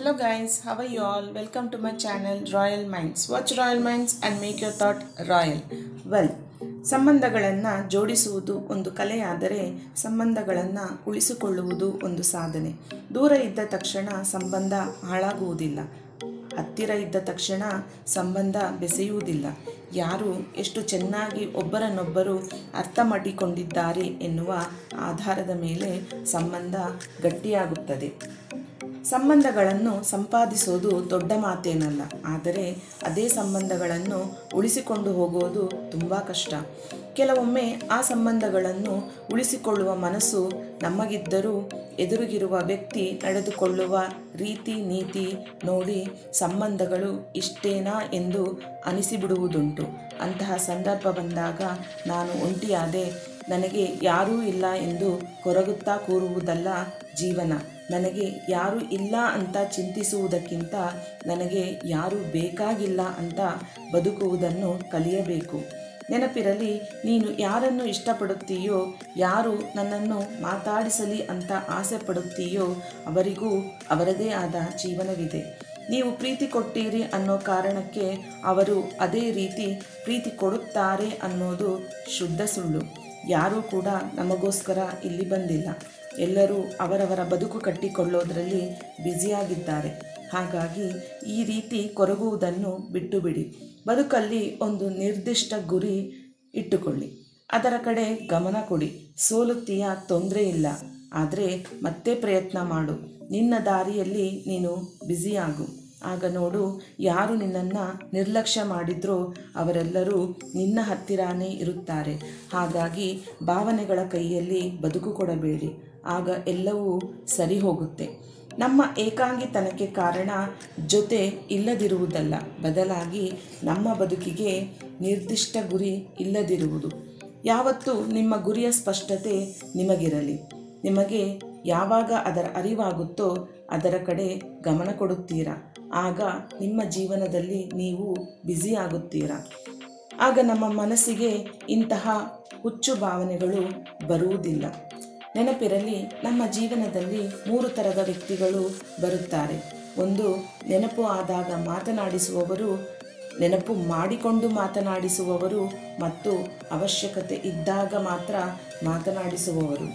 Hello guys, how are you all? Welcome to my channel Royal Minds. Watch Royal Minds and make your thought royal. Well, ಸಂಬಂಧಗಳನ್ನು ಜೋಡಿಸುವುದು ಒಂದು ಕಲೆಯಾದರೆ ಸಂಬಂಧಗಳನ್ನು ಉಳಿಸಿಕೊಳ್ಳುವುದು ಒಂದು ಸಾಧನೆ ದೂರ ಇದ್ದ ತಕ್ಷಣ ಸಂಬಂಧ ಹಾಳಾಗುವುದಿಲ್ಲ ಹತ್ತಿರ ಇದ್ದ ತಕ್ಷಣ ಸಂಬಂಧ ಬೆಸೆಯುವುದಿಲ್ಲ ಯಾರು ಎಷ್ಟು ಚೆನ್ನಾಗಿ ಒಬ್ಬರನ್ನೊಬ್ಬರು ಅರ್ಥ ಮಾಡಿಕೊಂಡಿದ್ದಾರೆ ಎನ್ನುವ ಆಧಾರದ ಮೇಲೆ ಸಂಬಂಧ ಗಟ್ಟಿಯಾಗುತ್ತದೆ ಸಂಬಂಧಗಳನ್ನು ಸಂಪಾದಿಸೋದು ದೊಡ್ಡ ಮಾತೇನಲ್ಲ ಆದರೆ ಅದೇ ಸಂಬಂಧಗಳನ್ನು ಉಳಿಸಿಕೊಂಡು ಹೋಗೋದು ತುಂಬ ಕಷ್ಟ ಕೆಲವೊಮ್ಮೆ ಆ ಸಂಬಂಧಗಳನ್ನು ಉಳಿಸಿಕೊಳ್ಳುವ ಮನಸ್ಸು ನಮಗಿದ್ದರೂ ಎದುರಿಗಿರುವ ವ್ಯಕ್ತಿ ನಡೆದುಕೊಳ್ಳುವ ರೀತಿ ನೀತಿ ನೋಡಿ ಸಂಬಂಧಗಳು ಇಷ್ಟೇನಾ ಎಂದು ಅನಿಸಿಬಿಡುವುದುಂಟು ಅಂತಹ ಸಂದರ್ಭ ಬಂದಾಗ ನಾನು ಒಂಟಿಯಾದೆ ನನಗೆ ಯಾರೂ ಇಲ್ಲ ಎಂದು ಕೊರಗುತ್ತಾ ಕೂರುವುದಲ್ಲ ಜೀವನ ನನಗೆ ಯಾರೂ ಇಲ್ಲ ಅಂತ ಚಿಂತಿಸುವುದಕ್ಕಿಂತ ನನಗೆ ಯಾರೂ ಬೇಕಾಗಿಲ್ಲ ಅಂತ ಬದುಕುವುದನ್ನು ಕಲಿಯಬೇಕು ನೆನಪಿರಲಿ ನೀನು ಯಾರನ್ನು ಇಷ್ಟಪಡುತ್ತೀಯೋ ಯಾರು ನನ್ನನ್ನು ಮಾತಾಡಿಸಲಿ ಅಂತ ಆಸೆ ಪಡುತ್ತೀಯೋ ಅವರಿಗೂ ಅವರದೇ ಆದ ಜೀವನವಿದೆ ನೀವು ಪ್ರೀತಿ ಕೊಟ್ಟಿರಿ ಅನ್ನೋ ಕಾರಣಕ್ಕೆ ಅವರು ಅದೇ ರೀತಿ ಪ್ರೀತಿ ಕೊಡುತ್ತಾರೆ ಅನ್ನೋದು ಶುದ್ಧ ಸುಳ್ಳು ಯಾರೂ ಕೂಡ ನಮಗೋಸ್ಕರ ಇಲ್ಲಿ ಬಂದಿಲ್ಲ ಎಲ್ಲರೂ ಅವರವರ ಬದುಕು ಕಟ್ಟಿಕೊಳ್ಳೋದರಲ್ಲಿ ಬ್ಯುಸಿಯಾಗಿದ್ದಾರೆ ಹಾಗಾಗಿ ಈ ರೀತಿ ಕೊರಗುವುದನ್ನು ಬಿಟ್ಟು ಬಿಡಿ ಬದುಕಲ್ಲಿ ಒಂದು ನಿರ್ದಿಷ್ಟ ಗುರಿ ಇಟ್ಟುಕೊಳ್ಳಿ ಅದರ ಕಡೆ ಗಮನ ಕೊಡಿ ಸೋಲುತ್ತೀಯ ತೊಂದರೆ ಇಲ್ಲ ಆದರೆ ಮತ್ತೆ ಪ್ರಯತ್ನ ಮಾಡು ನಿನ್ನ ದಾರಿಯಲ್ಲಿ ನೀನು ಬ್ಯುಸಿಯಾಗು ಆಗ ನೋಡು ಯಾರು ನಿನ್ನನ್ನು ನಿರ್ಲಕ್ಷ್ಯ ಮಾಡಿದ್ರೋ ಅವರೆಲ್ಲರೂ ನಿನ್ನ ಹತ್ತಿರಾನೇ ಇರುತ್ತಾರೆ ಹಾಗಾಗಿ ಭಾವನೆಗಳ ಕೈಯಲ್ಲಿ ಬದುಕು ಕೊಡಬೇಡಿ ಆಗ ಎಲ್ಲವೂ ಸರಿ ಹೋಗುತ್ತೆ ನಮ್ಮ ಏಕಾಂಗಿತನಕ್ಕೆ ಕಾರಣ ಜೊತೆ ಇಲ್ಲದಿರುವುದಲ್ಲ ಬದಲಾಗಿ ನಮ್ಮ ಬದುಕಿಗೆ ನಿರ್ದಿಷ್ಟ ಗುರಿ ಇಲ್ಲದಿರುವುದು ಯಾವತ್ತೂ ನಿಮ್ಮ ಗುರಿಯ ಸ್ಪಷ್ಟತೆ ನಿಮಗಿರಲಿ ನಿಮಗೆ ಯಾವಾಗ ಅದರ ಅರಿವಾಗುತ್ತೋ ಅದರ ಕಡೆ ಗಮನ ಕೊಡುತ್ತೀರಾ ಆಗ ನಿಮ್ಮ ಜೀವನದಲ್ಲಿ ನೀವು ಬ್ಯುಸಿ ಆಗುತ್ತೀರಾ ಆಗ ನಮ್ಮ ಮನಸ್ಸಿಗೆ ಇಂತಹ ಹುಚ್ಚು ಭಾವನೆಗಳು ಬರುವುದಿಲ್ಲ ನೆನಪಿರಲಿ ನಮ್ಮ ಜೀವನದಲ್ಲಿ ಮೂರು ಥರದ ವ್ಯಕ್ತಿಗಳು ಬರುತ್ತಾರೆ ಒಂದು ನೆನಪು ಆದಾಗ ಮಾತನಾಡಿಸುವವರು ನೆನಪು ಮಾಡಿಕೊಂಡು ಮಾತನಾಡಿಸುವವರು ಮತ್ತು ಅವಶ್ಯಕತೆ ಇದ್ದಾಗ ಮಾತ್ರ ಮಾತನಾಡಿಸುವವರು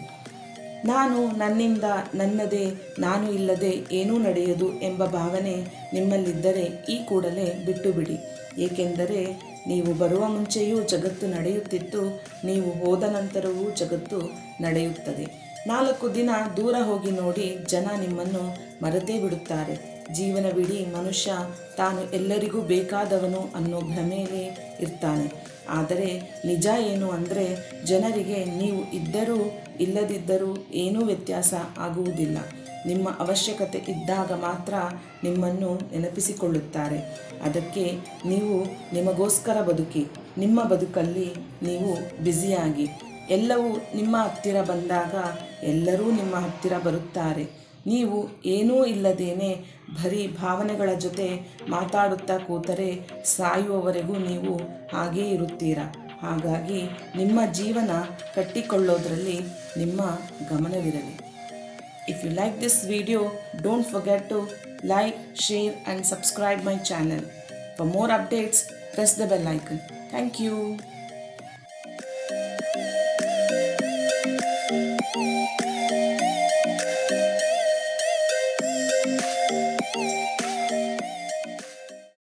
ನಾನು ನನ್ನಿಂದ ನನ್ನದೇ ನಾನು ಇಲ್ಲದೆ ಏನೂ ನಡೆಯದು ಎಂಬ ಭಾವನೆ ನಿಮ್ಮಲ್ಲಿದ್ದರೆ ಈ ಕೂಡಲೇ ಬಿಟ್ಟು ಬಿಡಿ ಏಕೆಂದರೆ ನೀವು ಬರುವ ಮುಂಚೆಯೂ ಜಗತ್ತು ನಡೆಯುತ್ತಿತ್ತು ನೀವು ಹೋದ ನಂತರವೂ ಜಗತ್ತು ನಡೆಯುತ್ತದೆ ನಾಲ್ಕು ದಿನ ದೂರ ಹೋಗಿ ನೋಡಿ ಜನ ನಿಮ್ಮನ್ನು ಮರೆತೇ ಬಿಡುತ್ತಾರೆ ಜೀವನವಿಡೀ ಮನುಷ್ಯ ತಾನು ಎಲ್ಲರಿಗೂ ಬೇಕಾದವನು ಅನ್ನೋ ಭ್ರಮೆಯಲ್ಲೇ ಇರ್ತಾನೆ ಆದರೆ ನಿಜ ಏನು ಅಂದರೆ ಜನರಿಗೆ ನೀವು ಇದ್ದರೂ ಇಲ್ಲದಿದ್ದರೂ ಏನೂ ವ್ಯತ್ಯಾಸ ಆಗುವುದಿಲ್ಲ ನಿಮ್ಮ ಅವಶ್ಯಕತೆ ಇದ್ದಾಗ ಮಾತ್ರ ನಿಮ್ಮನ್ನು ನೆನಪಿಸಿಕೊಳ್ಳುತ್ತಾರೆ ಅದಕ್ಕೆ ನೀವು ನಿಮಗೋಸ್ಕರ ಬದುಕಿ ನಿಮ್ಮ ಬದುಕಲ್ಲಿ ನೀವು ಬ್ಯುಸಿಯಾಗಿ ಎಲ್ಲವೂ ನಿಮ್ಮ ಹತ್ತಿರ ಬಂದಾಗ ಎಲ್ಲರೂ ನಿಮ್ಮ ಹತ್ತಿರ ಬರುತ್ತಾರೆ ನೀವು ಏನೂ ಇಲ್ಲದೇನೆ ಬರೀ ಭಾವನೆಗಳ ಜೊತೆ ಮಾತಾಡುತ್ತಾ ಕೂತರೆ ಸಾಯುವವರೆಗೂ ನೀವು ಹಾಗೇ ಇರುತ್ತೀರಾ ಹಾಗಾಗಿ ನಿಮ್ಮ ಜೀವನ ಕಟ್ಟಿಕೊಳ್ಳೋದ್ರಲ್ಲಿ ನಿಮ್ಮ ಗಮನವಿರಲಿ if you like this video don't forget to like share and subscribe my channel for more updates press the bell icon thank you